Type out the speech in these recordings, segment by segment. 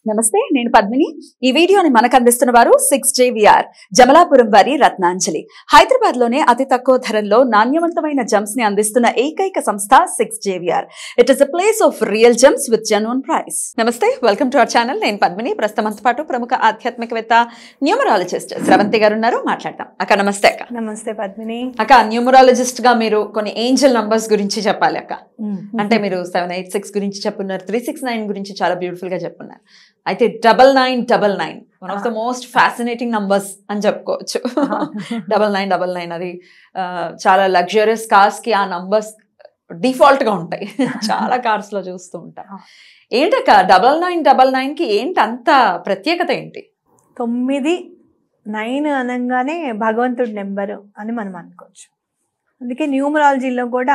నమస్తే నేను పద్మిని ఈ వీడియోని మనకు అందిస్తున్న వారు సిక్స్ జేవిఆర్ జమలాపురం వారి రత్నాంజలి హైదరాబాద్ లోనే అతి తక్కువ ధరల్లో నాణ్యవంతమైన జమ్స్ ని అందిస్తున్న ఏకైక సంస్థ six JVR it is a place of real gems with genuine price నమస్తే వెల్కమ్ టు అవర్ ఛానల్ నేను పద్మిని ప్రస్తుతం మనతో పాటు ప్రముఖ ఆధ్యాత్మికవేత్త న్యూమరాలజిస్ట్ స్రవంతి గారు ఉన్నారు మాట్లాడతాం అక్క నమస్తే అక్క నమస్తే పద్మిని అక్క న్యూమరాలజిస్ట్ గా మీరు కొన్ని ఏంజల్ నంబర్స్ గురించి చెప్పాలి అక్క అంటే మీరు సెవెన్ ఎయిట్ సిక్స్ గురించి చెప్పున్నారు త్రీ సిక్స్ నైన్ గురించి చాలా బ్యూటిఫుల్ గా చెప్పున్నారు అయితే double nine double nine one of the most fascinating numbers అని చెప్పుకోవచ్చు డబల్ నైన్ డబల్ నైన్ అది ఆ, చాలా లగ్జరియస్ కార్స్ కి ఆ నంబర్స్ డిఫాల్ట్ గా ఉంటాయి చాలా కార్స్ లో చూస్తూ ఉంటాం ఏంటక్క డబల్ నైన్ డబల్ నైన్ కి ఏంటి అంత ప్రత్యేకత ఏంటి తొమ్మిది నైన్ అనగానే భగవంతుడి నెంబరు అని మనం అనుకోవచ్చు అందుకే న్యూమరాలజీలో కూడా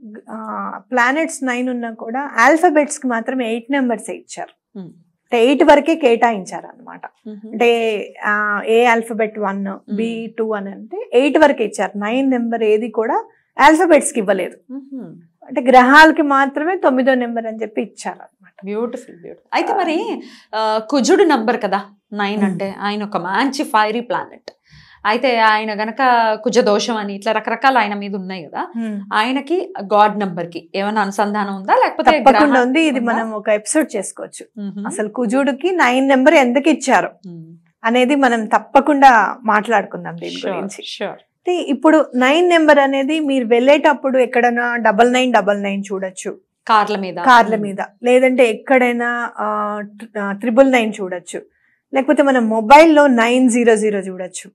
ప్లానెట్స్ నైన్ ఉన్నా కూడా ఆల్ఫాబెట్స్కి మాత్రం ఎయిట్ నెంబర్స్ ఇచ్చారు Hmm. అంటే ఎయిట్ వరకే కేటాయించారు అనమాట అంటే ఆ, A alphabet one B two అని అంటే ఎయిట్ వరకే ఇచ్చారు నైన్ నెంబర్ ఏది కూడా ఆల్ఫాబెట్స్కి ఇవ్వలేదు అంటే గ్రహాలకి మాత్రమే తొమ్మిదో నెంబర్ అని చెప్పి ఇచ్చారు అనమాట బ్యూటిఫుల్ బ్యూటిఫుల్ అయితే మరి ఆ, కుజుడు నంబర్ కదా నైన్ Hmm. అంటే ఆయన ఒక మంచి ఫైరీ ప్లానెట్ అయితే ఆయన గనక కుజ దోషం అని ఇట్లా రకరకాల ఆయన మీద ఉన్నాయి కదా ఆయనకి గాడ్ నంబర్ కి ఏమైనా అనుసంధానం ఉందా లేకపోతే తప్పకుండా గ్రహ- ఉంది ఇది ఉందా? మనం ఒక ఎపిసోడ్ చేసుకోవచ్చు మ్మ్. అసలు కుజుడికి నైన్ నెంబర్ ఎందుకు ఇచ్చారు మ్మ్. అనేది మనం తప్పకుండా మాట్లాడుకుందాం దీని Sure, గురించి sure. అయితే ఇప్పుడు నైన్ నెంబర్ అనేది మీరు వెళ్ళేటప్పుడు ఎక్కడైనా డబల్ నైన్ డబల్ నైన్ చూడొచ్చు కార్ల మీద కార్ల మీద లేదంటే ఎక్కడైనా త్రిబుల్ నైన్ చూడొచ్చు లేకపోతే మనం మొబైల్లో నైన్ జీరో జీరో చూడొచ్చు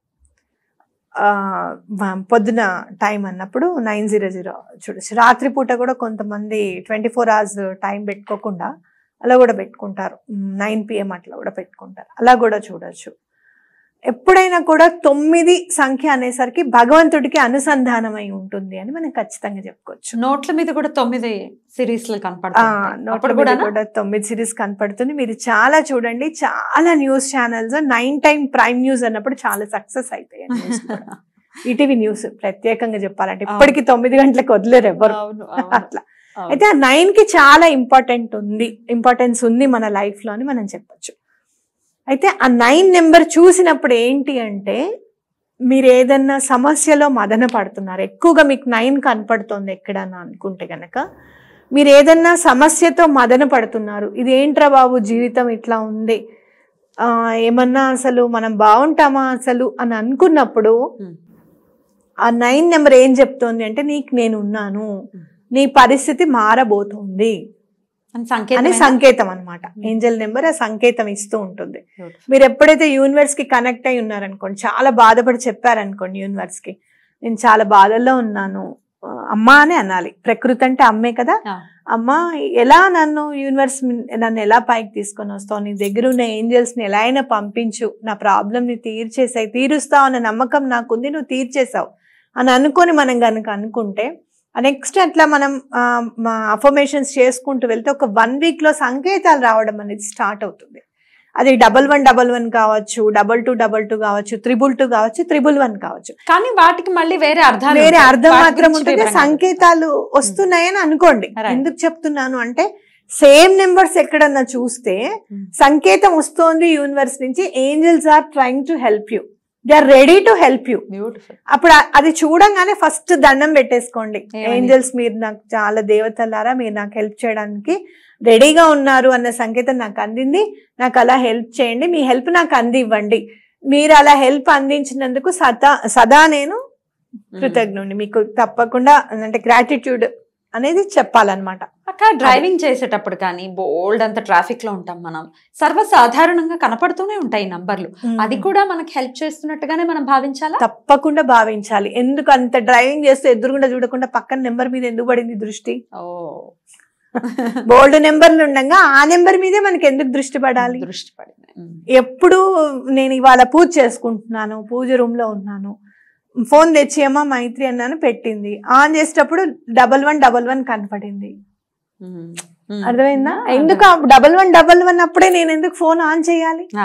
ఆ, మ- పొద్దున టైం అన్నప్పుడు నైన్ జీరో జీరో చూడొచ్చు రాత్రిపూట కూడా కొంతమంది ట్వంటీ ఫోర్ అవర్స్ టైం పెట్టుకోకుండా అలా కూడా పెట్టుకుంటారు నైన్ పిఎం అట్లా కూడా పెట్టుకుంటారు అలా కూడా చూడొచ్చు ఎప్పుడైనా కూడా తొమ్మిది సంఖ్య అనేసరికి భగవంతుడికి అనుసంధానమై ఉంటుంది అని మనం ఖచ్చితంగా చెప్పుకోవచ్చు నోట్ల మీద కూడా తొమ్మిది సిరీస్ ఆ, కనపడుతుంది నోట్ల అప్పుడు మీద కూడా కూడా తొమ్మిది సిరీస్ కనపడుతుంది మీరు చాలా చూడండి చాలా news channels nine time prime news అన్నప్పుడు చాలా సక్సెస్ అవుతాయి ఆ news కూడా. ఈటీవీ న్యూస్ ప్రత్యేకంగా చెప్పాలంటే ఇప్పటికి తొమ్మిది గంటలకు వదిలేరు ఎవరు అవును అవును, అట్లా అవును. అయితే ఆ నైన్ కి చాలా ఇంపార్టెంట్ ఉంది ఇంపార్టెన్స్ ఉంది మన లైఫ్ లో అని మనం చెప్పొచ్చు అయితే ఆ నైన్ నెంబర్ చూసినప్పుడు ఏంటి అంటే మీరు ఏదన్నా సమస్యలో మదన పడుతున్నారు ఎక్కువగా మీకు నైన్ కనపడుతోంది ఎక్కడన్నా అనుకుంటే గనక మీరు ఏదన్నా సమస్యతో మదన పడుతున్నారు ఇది ఏంట్రా బాబు జీవితం ఇట్లా ఉంది ఆ, ఏమన్నా అసలు మనం బాగుంటామా అసలు అని అనుకున్నప్పుడు Hmm. ఆ నైన్ నెంబర్ ఏం చెప్తోంది అంటే నీకు నేను ఉన్నాను Hmm. నీ పరిస్థితి మారబోతోంది అని అనే సంకేతం సంకేతం అనమాట Hmm. ఏంజల్ నెంబర్ ఆ సంకేతం ఇస్తూ ఉంటుంది Beautiful. మీరు ఎప్పుడైతే యూనివర్స్ కి కనెక్ట్ అయి ఉన్నారనుకోండి చాలా బాధపడి చెప్పారనుకోండి యూనివర్స్ కి నేను చాలా బాధల్లో ఉన్నాను ఆ, అమ్మా అని అనాలి ప్రకృతి అంటే అమ్మే కదా ఆ. అమ్మా ఎలా నన్ను యూనివర్స్ మీ- నన్ను ఎలా పైకి తీసుకొని వస్తావు నీ దగ్గర ఉన్న ఏంజల్స్ ని ఎలా అయినా పంపించు నా ప్రాబ్లమ్ ని తీర్చేసాయి తీరుస్తావు అన్న నమ్మకం నాకుంది నువ్వు తీర్చేసావు అని అనుకొని మనం కనుక అనుకుంటే నెక్స్ట్ అట్లా మనం అఫర్మేషన్స్ చేసుకుంటూ వెళ్తే ఒక వన్ వీక్ లో సంకేతాలు రావడం అనేది స్టార్ట్ అవుతుంది అది డబల్ వన్ డబల్ వన్ కావచ్చు డబల్ టూ డబల్ టూ కావచ్చు త్రిబుల్ టూ కావచ్చు త్రిబుల్ వన్ కావచ్చు కానీ వాటికి మళ్ళీ వేరే అర్థాలు వేరే ఉంటాయి. అర్థం వాటి మాత్రం గురించి ఉంటుంది వివరంగా సంకేతాలు వస్తున్నాయని అనుకోండి Right. ఎందుకు చెప్తున్నాను అంటే సేమ్ నెంబర్స్ ఎక్కడన్నా చూస్తే Hmm. సంకేతం వస్తోంది యూనివర్స్ నుంచి angels are trying to help you they are ready to help you beautiful అప్పుడు ఆ- అది చూడంగానే ఫస్ట్ దండం పెట్టేసుకోండి ఏమని? ఏంజల్స్ మీరు నాకు చాలా దేవతలారా మీరు నాకు హెల్ప్ చేయడానికి రెడీగా ఉన్నారు అన్న సంకేతం నాకు అందింది నాకు అలా హెల్ప్ చేయండి మీ హెల్ప్ నాకు అందివ్వండి మీరు అలా హెల్ప్ అందించినందుకు సదా సదా నేను కృతజ్ఞుని మీకు తప్పకుండా అంటే గ్రాటిట్యూడ్ అనేది చెప్పాలన్నమాట అక్క డ్రైవింగ్ చేసేటప్పుడు కానీ బోల్డ్ అంత ట్రాఫిక్ లో ఉంటాం మనం సర్వసాధారణంగా కనపడుతూనే ఉంటాయి నంబర్లు అది కూడా మనకి హెల్ప్ చేస్తున్నట్టుగానే మనం భావించాలా తప్పకుండా భావించాలి ఎందుకు అంత డ్రైవింగ్ చేస్తూ ఎదురుగుండా చూడకుండా పక్కన నెంబర్ మీద ఎందుకు పడింది దృష్టి ఓ బోల్డ్ నెంబర్లు ఉండగా ఆ నెంబర్ మీదే మనకి ఎందుకు దృష్టి పడాలి దృష్టి పడింది ఉమ్. ఎప్పుడు నేను ఇవాళ పూజ చేసుకుంటున్నాను పూజ రూమ్ లో ఉన్నాను ఫోన్ తెచ్చేయమ్మా మైత్రి అన్నాను పెట్టింది ఆన్ చేసేటప్పుడు డబల్ వన్ డబల్ వన్ కనపడింది ఉమ్. ఉమ్. అర్థమైందా ఆ, ఎందుకు డబల్ వన్ డబల్ వన్ అప్పుడే నేను ఎందుకు ఫోన్ ఆన్ చేయాలి ఆ.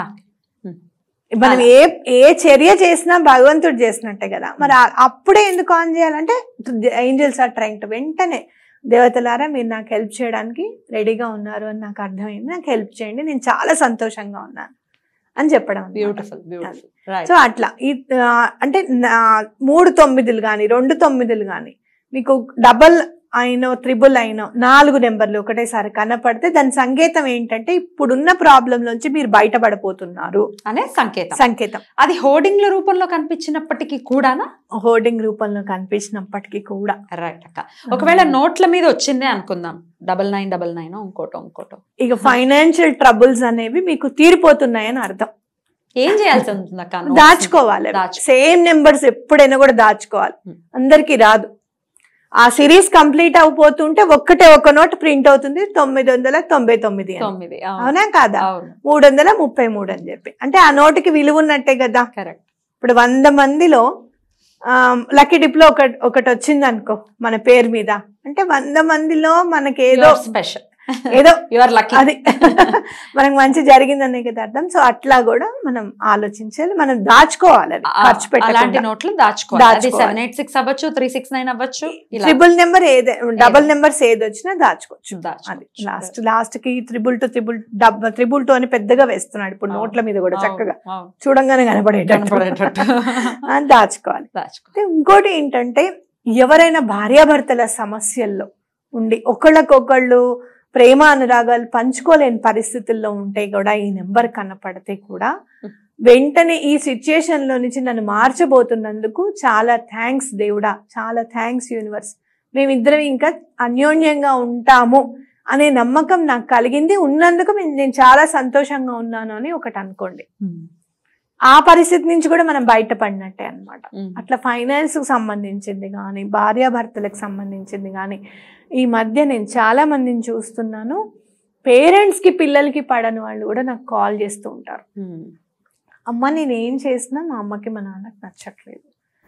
మనం ఏ ఏ చర్య చేసినా భగవంతుడు చేసినట్టే కదా మరి ఆ- అప్పుడే ఎందుకు ఆన్ చేయాలంటే ఏంజల్స్ ఆర్ ట్రైంగ్ టు వెంటనే దేవతలారా మీరు నాకు హెల్ప్ చేయడానికి రెడీగా ఉన్నారు అని నాకు అర్థమైంది నాకు హెల్ప్ చేయండి నేను చాలా సంతోషంగా ఉన్నాను అని చెప్పడం అన్నమాట. బ్యూటిఫుల్ బ్యూటిఫుల్ రైట్ సో అట్లా ఈ ఆ, అంటే నా- మూడు తొమ్మిదిలు కానీ రెండు తొమ్మిదిలు కానీ మీకు డబల్ అయినో త్రిబుల్ అయినో నాలుగు నెంబర్లు ఒకటేసారి కనపడితే దాని సంకేతం ఏంటంటే ఇప్పుడున్న ప్రాబ్లం నుంచి మీరు బయటపడపోతున్నారు అనే సంకేతం సంకేతం అది హోర్డింగ్ల రూపంలో కనిపించినప్పటికీ కూడానా హోర్డింగ్ రూపంలో కనిపించినప్పటికీ కూడా రైట్ అక్క ఒకవేళ నోట్ల మీద వచ్చిందే అనుకుందాం డబల్ నైన్ డబల్ నైన్ ఇంకోటో ఇంకోటో ఇక ఫైనాన్షియల్ ట్రబుల్స్ అనేవి మీకు తీరిపోతున్నాయని అర్థం ఏం చేయాల్సి ఉంటుంది అక్క notes ని? దాచుకోవాలి దాచు- సేమ్ నెంబర్స్ ఎప్పుడైనా కూడా దాచుకోవాలి Hmm. అందరికి రాదు ఆ సిరీస్ కంప్లీట్ అయిపోతుంటే ఒక్కటే ఒక నోట్ ప్రింట్ అవుతుంది తొమ్మిది వందల తొంభై తొమ్మిది అని. తొమ్మిది అవును. అవునా కాదా అవును మూడు వందల ముప్పై మూడు అని చెప్పి అంటే ఆ నోటికి విలువ ఉన్నట్టే కదా కరెక్ట్ ఇప్పుడు వంద మందిలో లక్కీ డిప్ లో ఒక ఒకటి వచ్చింది అనుకో మన పేరు మీద అంటే వంద మందిలో మనకి ఏదో స్పెషల్ ఏదో యు ఆర్ లక్కీ అది మనకు మంచి జరిగిందనే కదా అర్థం సో అట్లా కూడా మనం ఆలోచించాలి మనం దాచుకోవాలి అది ఖర్చు అలాంటి పెట్టాలి నోట్లు దాచుకోవాలి అది దాచుకోవాలి. సెవెన్ ఎయిట్ సిక్స్ అవ్వచ్చు త్రీ సిక్స్ నైన్ అవ్వచ్చు ఇలా ట్రిపుల్ నెంబర్ ఏదే డబుల్ నెంబర్స్ ఏది వచ్చినా దాచుకోవచ్చు అది దాచుకోవచ్చు. లాస్ట్ లాస్ట్ కి త్రిబుల్ టు త్రిబుల్ డబ్ త్రిబుల్ టు అని పెద్దగా వేస్తున్నాడు ఇప్పుడు అవును. నోట్ల మీద కూడా అవును, చక్కగా అవును. చూడంగానే కనపడేటట్టు కనపడేటట్టు. అని దాచుకోవాలి దాచుకో అయితే ఇంకోటి ఏంటంటే ఎవరైనా భార్యాభర్తల సమస్యల్లో ఉండి ఒకళ్ళకొకళ్ళు ప్రేమ అనురాగాలు పంచుకోలేని పరిస్థితుల్లో ఉంటే కూడా ఈ నెంబర్ కనపడితే కూడా వెంటనే ఈ సిచ్యుయేషన్ లో నుంచి నన్ను మార్చబోతున్నందుకు చాలా థ్యాంక్స్ దేవుడా చాలా థ్యాంక్స్ యూనివర్స్ మేమిద్దరం ఇంకా అన్యోన్యంగా ఉంటాము అనే నమ్మకం నాకు కలిగింది ఉన్నందుకు నేను నేను చాలా సంతోషంగా ఉన్నాను అని ఒకటి అనుకోండి ఆ పరిస్థితి నుంచి కూడా మనం బయటపడినట్టే అన్నమాట ఉమ్. అట్లా ఫైనాన్స్కి సంబంధించింది కానీ భార్యాభర్తలకు సంబంధించింది కానీ ఈ మధ్య నేను చాలా మందిని చూస్తున్నాను పేరెంట్స్కి పిల్లలకి పడని వాళ్ళు కూడా నాకు కాల్ చేస్తూ ఉంటారు ఉమ్. అమ్మ నేను ఏం చేసినా మా అమ్మకి మా నాన్నకి నచ్చట్లేదు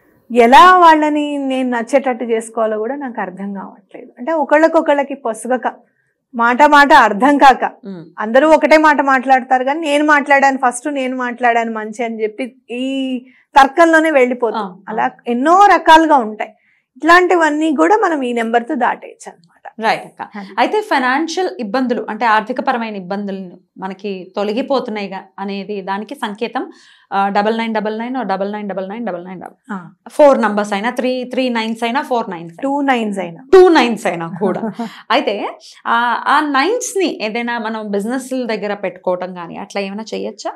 ఎలా వాళ్ళని నేను నచ్చేటట్టు చేసుకోవాలో కూడా నాకు అర్థం కావట్లేదు అంటే ఒకళ్ళకొకళ్ళకి పొసగక మాట మాట అర్థం కాక ఉమ్. అందరూ ఒకటే మాట మాట్లాడతారు కానీ నేను మాట్లాడాను ఫస్ట్ నేను మాట్లాడాను మంచి అని చెప్పి ఈ తర్కంలోనే వెళ్ళిపోతాం ఆ, అలా ఎన్నో రకాలుగా ఉంటాయి ఇట్లాంటివన్నీ కూడా మనం ఈ నెంబర్తో దాటేయచ్చు అనమాట రైట్ అక్క అయితే ఫైనాన్షియల్ ఇబ్బందులు అంటే ఆర్థిక పరమైన ఇబ్బందులు మనకి తొలగిపోతున్నాయి గా- అనేది దానికి సంకేతం double nine double nine double nine double nine double nine four numbers అయినా త్రీ త్రీ నైన్స్ అయినా ఫోర్ నైన్స్ టూ నైన్స్ అయినా టూ నైన్స్ అయినా కూడా అయితే ఆ ఆ నైన్స్ ని ఏదైనా మనం బిజినెస్ దగ్గర పెట్టుకోవటం కానీ అట్లా ఏమైనా చేయొచ్చా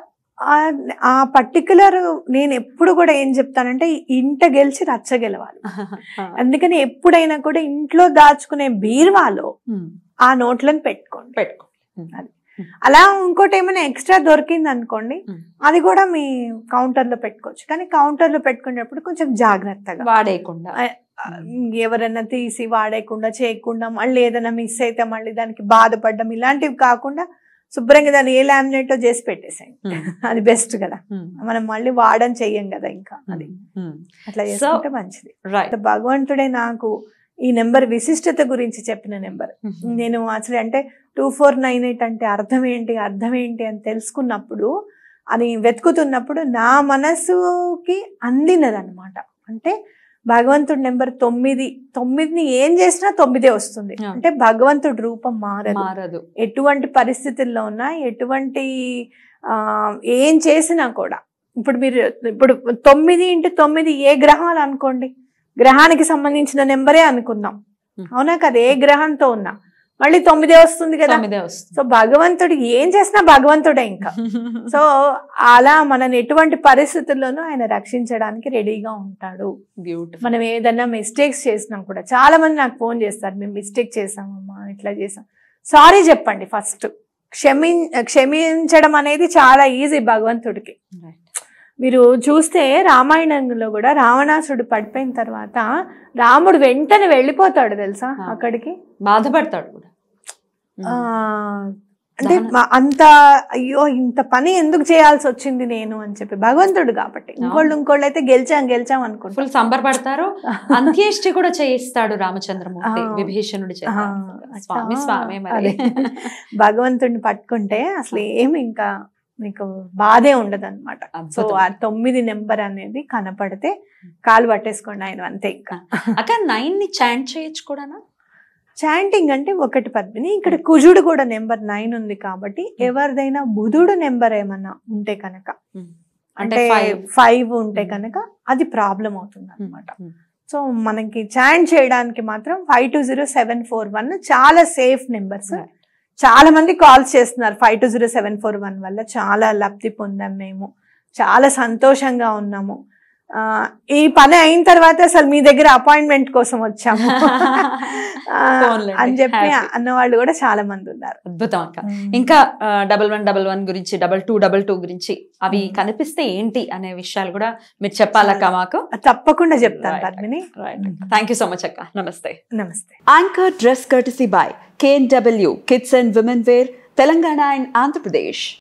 ఆ- ఆ పర్టికులర్ నేను ఎప్పుడు కూడా ఏం చెప్తానంటే ఇంట గెలిచి రచ్చ గెలవాలి అందుకని ఎప్పుడైనా కూడా ఇంట్లో దాచుకునే బీర్వాలో ఉమ్, ఆ నోట్లను పెట్టుకోండి పెట్టుకో అది. అలా ఇంకోటి ఏమైనా ఎక్స్ట్రా దొరికింది అనుకోండి Hmm. అది కూడా మీ కౌంటర్ లో పెట్టుకోవచ్చు కానీ కౌంటర్ లో పెట్టుకునేటప్పుడు కొంచెం జాగ్రత్తగా వాడేయకుండా ఆ, ఎవరైనా తీసి వాడేయకుండా చేయకుండా మళ్ళీ ఏదైనా మిస్ అయితే మళ్ళీ దానికి బాధపడడం ఇలాంటివి కాకుండా శుభ్రంగా దాన్ని ఏ లామినేట్ చేసి పెట్టేసేయండి ఉమ్, అది బెస్ట్ కదా ఉమ్, మనం మళ్ళీ వాడని చెయ్యం కదా ఇంకా అది ఉమ్, అట్లా So- చేసుకుంటే మంచిది రైట్ భగవంతుడే నాకు ఈ నెంబర్ విశిష్టత గురించి చెప్పిన నెంబర్ నేను అసలు అంటే టూ ఫోర్ నైన్ ఎయిట్ అంటే అర్థం ఏంటి అర్థం ఏంటి అని తెలుసుకున్నప్పుడు అది వెతుకుతున్నప్పుడు నా మనసుకి అందినది అనమాట అంటే భగవంతుడి నెంబర్ తొమ్మిది తొమ్మిదిని ఏం చేసినా తొమ్మిదే వస్తుంది Yeah. అంటే భగవంతుడి రూపం మారదు మారదు ఎటువంటి పరిస్థితుల్లో ఉన్నా ఎటువంటి ఆ, ఏం చేసినా కూడా ఇప్పుడు మీరు ఇప్పుడు తొమ్మిది ఇంటూ తొమ్మిది ఏ గ్రహాలు అనుకోండి గ్రహానికి సంబంధించిన నెంబరే అనుకుందాం Hmm. అవునా కదా ఏ గ్రహంతో ఉన్నా మళ్ళీ తొమ్మిదే వస్తుంది కదా తొమ్మిదే వస్తుంది సో భగవంతుడు ఏం చేసినా భగవంతుడే ఇంకా సో అలా మనని ఎటువంటి పరిస్థితుల్లోనూ ఆయన రక్షించడానికి రెడీగా ఉంటాడు బ్యూటిఫుల్ మనం ఏదన్నా మిస్టేక్స్ చేసినా కూడా చాలా మంది నాకు ఫోన్ చేస్తారు మేము మిస్టేక్ చేసామమ్మా ఇట్లా చేసాం సారీ చెప్పండి ఫస్ట్ క్షమి క్షమించడం అనేది చాలా ఈజీ భగవంతుడికి మీరు చూస్తే రామాయణంలో కూడా రావణాసుడు పడిపోయిన తర్వాత రాముడు వెంటనే వెళ్ళిపోతాడు తెలుసా ఆ. అక్కడికి బాధపడతాడు కూడా ఆ, అంటే దహన- మా- అంత అయ్యో ఇంత పని ఎందుకు చేయాల్సి వచ్చింది నేను అని చెప్పి భగవంతుడు కాబట్టి ఇంకోళ్ళు ఇంకోళ్ళు అయితే గెలిచాం గెలిచాం అనుకుంటా ఫుల్ సంబరపడతారు అంత్యేష్టి కూడా చేయిస్తాడు రామచంద్రమూర్తి ఆ. విభీషణుడి చేత ఆ, స్వామి అచ్చా. స్వామి మరి అదే. భగవంతుడిని పట్టుకుంటే అసలు ఏమి ఇంకా మీకు బాధే ఉండదు అనమాట సో అద్భుతం. ఆ తొమ్మిది నెంబర్ అనేది కనపడితే కాలు పట్టేసుకోండి ఆయన అంతే ఇంకా అక్క నైన్ ని చాంట్ చేయొచ్చు కూడానా చాంటింగ్ అంటే ఒకటి పద్మిని ఇక్కడ కుజుడు కూడా నెంబర్ నైన్ ఉంది కాబట్టి ఎవరిదైనా బుధుడు నెంబర్ ఏమన్నా ఉంటే కనుక అంటే అంటే five. ఫైవ్ ఉంటే Hmm. కనుక అది ప్రాబ్లం అవుతుంది అనమాట సో మనకి చాంట్ చేయడానికి మాత్రం five two zero seven four one చాలా సేఫ్ నెంబర్స్ Right. చాలా మంది కాల్స్ చేస్తున్నారు five two zero seven four one వల్ల చాలా లబ్ధి పొందాం మేము చాలా సంతోషంగా ఉన్నాము ఆ, ఈ పని అయిన తర్వాత అసలు మీ దగ్గర అపాయింట్మెంట్ కోసం వచ్చాము ఆ, పోన్లేండి, అని చెప్పి happy. అన్న వాళ్ళు కూడా చాలా మంది ఉన్నారు అద్భుతం అక్క ఇంకా డబల్ వన్ డబల్ వన్ గురించి డబల్ టూ డబల్ టూ గురించి అవి Hmm. కనిపిస్తే ఏంటి అనే విషయాలు కూడా మీరు చెప్పాలక్క మాకు తప్పకుండా చెప్తాను Right. Padmini thank you so much అక్క నమస్తే నమస్తే Anchor Dress Courtesy by KNW Kids and Women Wear, Telangana and Andhra Pradesh.